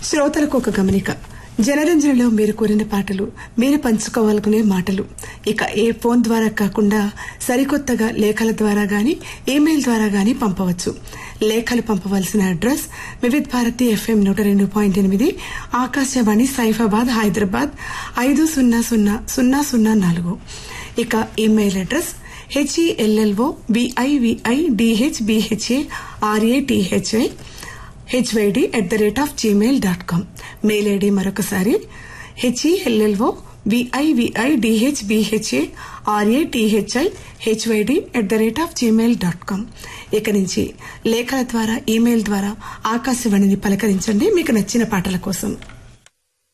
శ్రోతలకు ఒక గమనిక జనరంజనలో మీరు కోరిన పాటలు మీరు పంచుకోవాలనుకునే మాటలు ఇక ఏ ఫోన్ ద్వారా కాకుండా సరికొత్తగా లేఖల ద్వారా గాని ఈమెయిల్ ద్వారా గాని పంపవచ్చు లేఖలు పంపవలసిన అడ్రస్ వివిధ్ భారతి ఎఫ్ఎం నూట రెండు పాయింట్ ఎనిమిది ఆకాశవాణి సైఫాబాద్ హైదరాబాద్ ఐదు సున్నా సున్నా సున్నా సున్నా నాలుగు ఇక email address H E L L O V I V I D H B H A R A T H I H Y D at the rate of Gmail dot com mail ID మరొకసారి H E L L O V I V I D H B H A R A T H I H Y D at the rate of Gmail dot com ఇక నుంచి లేఖల ద్వారా ఈమెయిల్ ద్వారా ఆకాశవాణిని పలకరించండి మీకు నచ్చిన పాటల కోసం